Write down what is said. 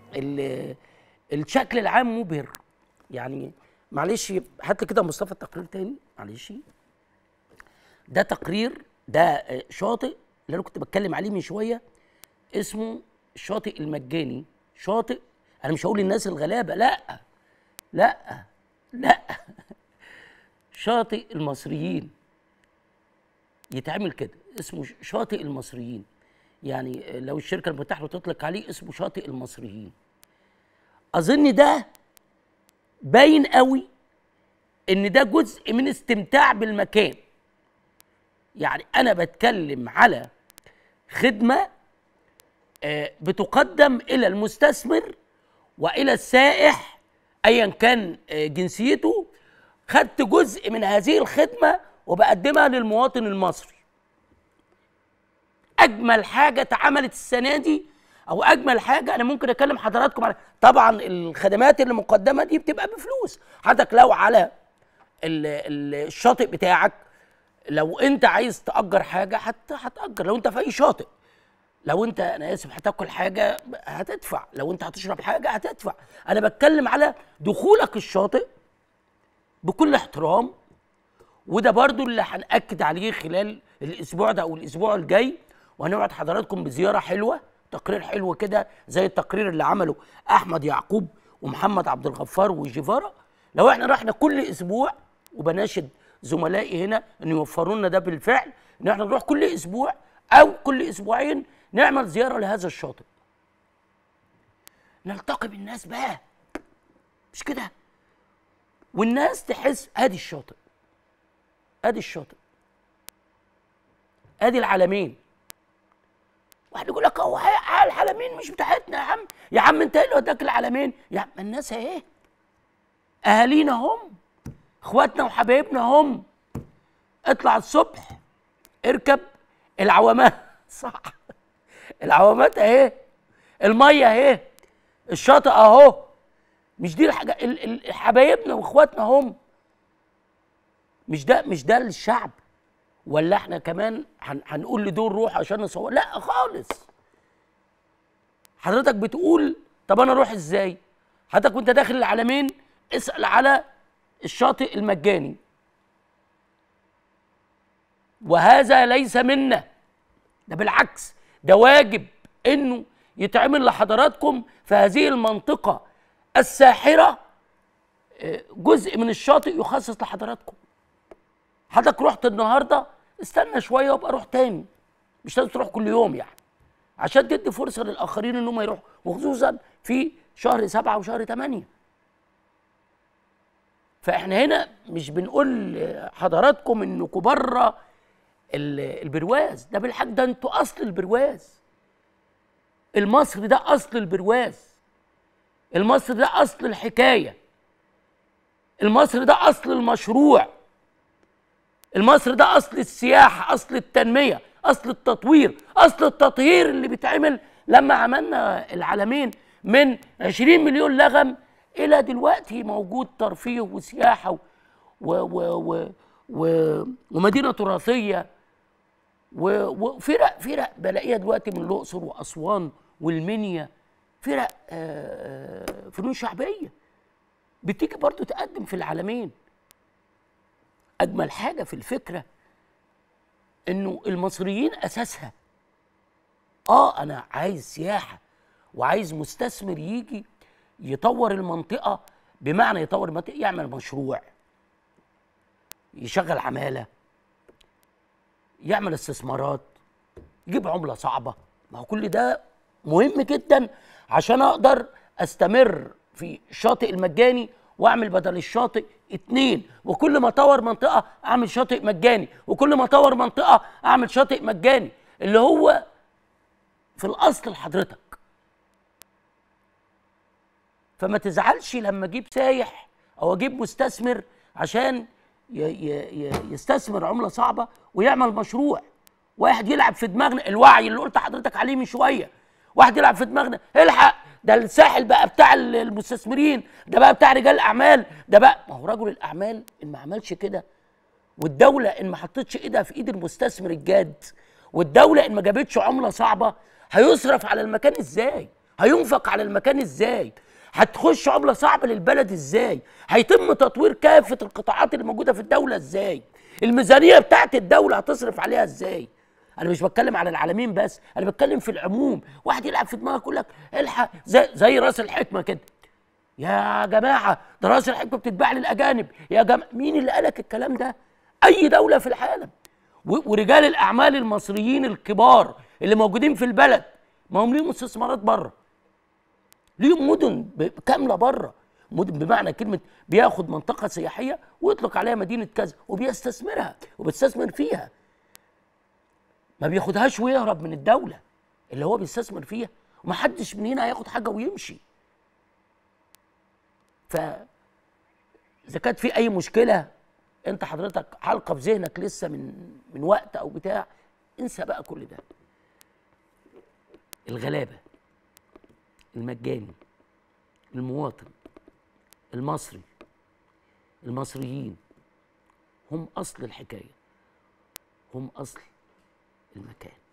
ال- الشكل العام مبهر يعني معلش هات لي كده مصطفى التقرير تاني معلش ده تقرير ده آه، شاطئ اللي انا كنت بتكلم عليه من شويه اسمه الشاطئ المجاني شاطئ انا مش هقول للناس الغلابه لا لا لا شاطئ المصريين يتعمل كده اسمه ش- شاطئ المصريين يعني آه، لو الشركه المتاحه تطلق عليه اسمه شاطئ المصريين اظن ده باين قوي ان ده جزء من استمتاع بالمكان يعني انا بتكلم على خدمه آه، بتقدم الى المستثمر والى السائح ايا كان آه، جنسيته خدت جزء من هذه الخدمه وبقدمها للمواطن المصري اجمل حاجه اتعملت السنه دي او اجمل حاجه انا ممكن اكلم حضراتكم على طبعا الخدمات اللي مقدمه دي بتبقى بفلوس حضرتك لو على ال- ال- الشاطئ بتاعك لو انت عايز تاجر حاجه هت- هتاجر لو انت في اي شاطئ لو انت انا اسف هتاكل حاجه هتدفع لو انت هتشرب حاجه هتدفع انا بتكلم على دخولك الشاطئ بكل احترام وده برضو اللي هنأكد عليه خلال الأسبوع ده أو الأسبوع الجاي وهنوعد حضراتكم بزيارة حلوة تقرير حلو كده زي التقرير اللي عمله أحمد يعقوب ومحمد عبد الغفار وجيفارا لو احنا رحنا كل أسبوع وبناشد زملائي هنا أن يوفروا لنا ده بالفعل إن احنا نروح كل أسبوع أو كل أسبوعين نعمل زيارة لهذا الشاطئ نلتقي بالناس بقى مش كده والناس تحس ادي الشاطئ ادي الشاطئ ادي العالمين واحد يقول لك هو هي- العالمين مش بتاعتنا يا عم يا عم انت ايه اللي وداك العالمين يا عم الناس اهي اهالينا هم اخواتنا وحبايبنا هم اطلع الصبح اركب العوامات صح العوامات اهي الميه اهي الشاطئ اهو مش دي الحاجه ال- ال- حبايبنا واخواتنا هم مش ده مش ده الشعب ولا احنا كمان هن- هنقول لدول روح عشان نصور لا خالص حضرتك بتقول طب انا اروح ازاي حضرتك وانت داخل العالمين اسال على الشاطئ المجاني وهذا ليس منا ده بالعكس ده واجب انه يتعمل لحضراتكم في هذه المنطقه الساحره آه، جزء من الشاطئ يخصص لحضراتكم حضرتك رحت النهارده استنى شويه وابقى روح تاني مش لازم تروح كل يوم يعني عشان تدي فرصه للاخرين ان هم يروحوا وخصوصا في شهر سبعه وشهر ثمانيه فاحنا هنا مش بنقول حضراتكم انكم بره ال- البرواز ده بالحق ده انتوا اصل البرواز المصري ده اصل البرواز المصري ده اصل الحكايه المصري ده اصل المشروع المصري ده اصل السياحه اصل التنميه اصل التطوير اصل التطهير اللي بيتعمل لما عملنا العالمين من 20 مليون لغم الى دلوقتي موجود ترفيه وسياحه و و و و و ومدينه تراثيه و- وفرق فرق بلاقيها دلوقتي من الاقصر واسوان والمنيا فرق آه، آه، فنون شعبيه بتيجي برضو تقدم في العالمين اجمل حاجه في الفكره انه المصريين اساسها اه انا عايز سياحه وعايز مستثمر يجي يطور المنطقه بمعنى يطور المنطقه يعمل مشروع يشغل عماله يعمل استثمارات يجيب عمله صعبه ما هو كل ده مهم جدا عشان اقدر استمر في الشاطئ المجاني واعمل بدل الشاطئ اتنين وكل ما اطور منطقه اعمل شاطئ مجاني وكل ما اطور منطقه اعمل شاطئ مجاني اللي هو في الاصل لحضرتك فما تزعلش لما اجيب سايح او اجيب مستثمر عشان ي ي ي يستثمر عمله صعبه ويعمل مشروع واحد يلعب في دماغنا الوعي اللي قلت حضرتك عليه من شويه واحد يلعب في دماغنا الحق ده الساحل بقى بتاع المستثمرين ده بقى بتاع رجال الاعمال ده بقى ما هو رجل الاعمال ان ما عملش كده والدوله ان ما حطتش ايدها في ايد المستثمر الجاد والدوله ان ما جابتش عمله صعبه هيصرف على المكان ازاي هينفق على المكان ازاي هتخش عمله صعبه للبلد ازاي هيتم تطوير كافه القطاعات اللي موجوده في الدوله ازاي الميزانيه بتاعت الدوله هتصرف عليها ازاي انا مش بتكلم على العالمين بس انا بتكلم في العموم واحد يلعب في دماغك يقول لك الحق زي, زي راس الحكمه كده يا جماعه ده راس الحكمه بتتباع للاجانب يا جماعه مين اللي قالك الكلام ده اي دوله في العالم و- ورجال الاعمال المصريين الكبار اللي موجودين في البلد ما هم ليهم استثمارات بره ليهم مدن ب- كامله بره مدن بمعنى كلمه بياخد منطقه سياحيه ويطلق عليها مدينه كذا وبيستثمرها وبيستثمر فيها ما بياخدهاش ويهرب من الدوله اللي هو بيستثمر فيها ومحدش من هنا هياخد حاجه ويمشي ف اذا كانت في اي مشكله انت حضرتك حلقه في ذهنك لسه من من وقت او بتاع انسى بقى كل ده الغلابه المجاني المواطن المصري المصريين هم اصل الحكايه هم اصل المكان